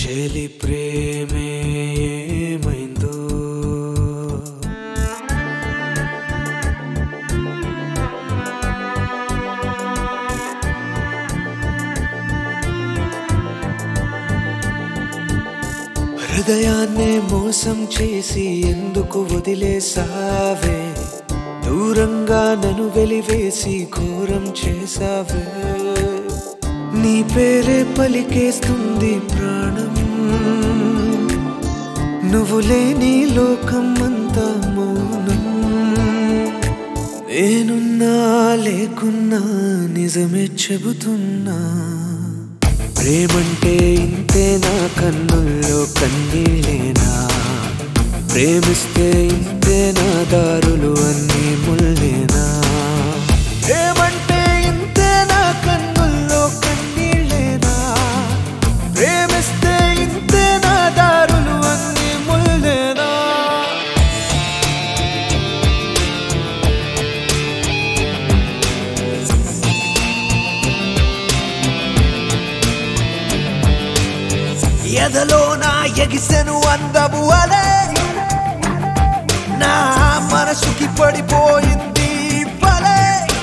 చెలి ప్రేమే ఏమైందో హృదయాన్నే మోసం చేసి ఎందుకు వదిలేసావే దూరంగా నన్ను వెలివేసి ఘోరం చేసావే నీ పేరే పలికేస్తుంది ప్రాణం నువ్వు లేని లోకం అంతా మౌనం నేనున్నా లేకున్నా నిజమే చెబుతున్నా ప్రేమంటే ఇంతే నా కన్నుల్లో కన్నీళ్ళేనా ప్రేమిస్తే ఇంతే నా దారులు అన్నీ ముల్లేనా ప్రేమంటే ఇంతే నా కన్నుల్లో కన్నీళ్ళేనా ప్రేమిస్తే ఇంతే నా దారులు అన్నీ ముల్లేనా ఎదలో నా ఎగిసెను అందము అలే నా మనసుకి పడిపోయింది బలే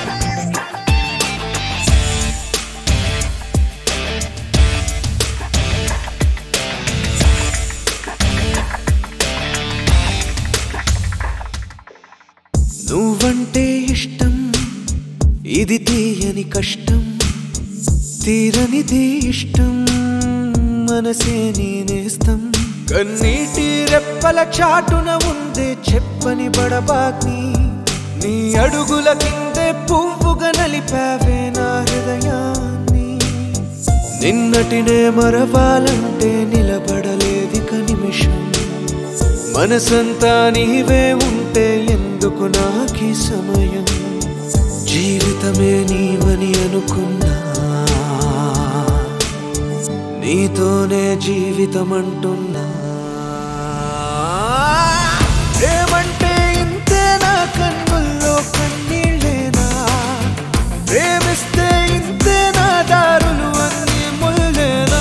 నువ్వంటే ఇష్టం ఇది తీయని కష్టం తీరనిది ఇష్టం మనసే నేనేస్తం కన్నీటి రెప్పల చాటున ఉందే చెప్పని బడబాగ్ని నీ అడుగుల కిందే పువ్వుగా నలిపావే నా హృదయాన్ని నిన్నటినే మరవాలంటే నిలబడలేదిక నిమిషం మనసంతా నీవే ఉంటే ఎందుకు నాకి సమయం జీవితమే నీవని అనుకున్నా నీతోనే జీవితం అంటున్నా ప్రేమంటే ఇంతే నా కన్నుల్లో కన్నీళ్ళేనా ప్రేమిస్తే ఇంతే నా దారులు అన్నీ ముల్లేనా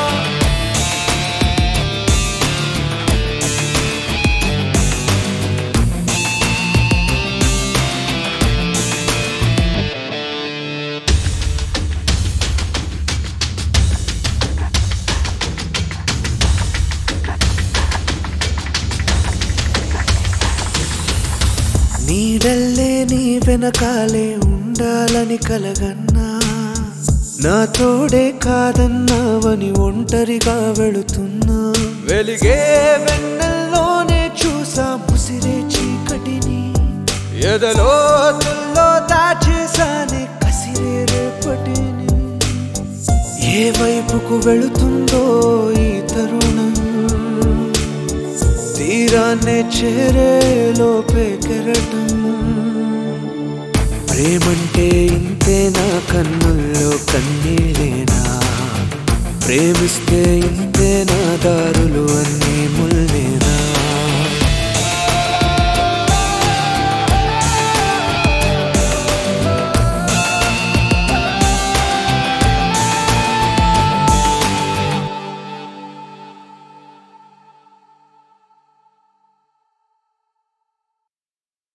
నీడల్లే నీ వెనకాలే ఉండాలని కలగన్నా నా తోడే కాదన్నావని ఒంటరిగా వెళుతున్నా వెలిగే వెన్నెల్లోనే చూసా ముసిరే చీకటిని ఎదలోతుల్లో దాచేసానే కసిరే రేపటిని ఏ వైపుకు వెళుతుందో ఈ తరుణం తీరాన్నే చేరేలోపే కెరటం ప్రేమంటే ఇంతే నా కన్నుల్లో కన్నీళ్ళేనా ప్రేమిస్తే ఇంతే నా దారులు అన్నీ ముల్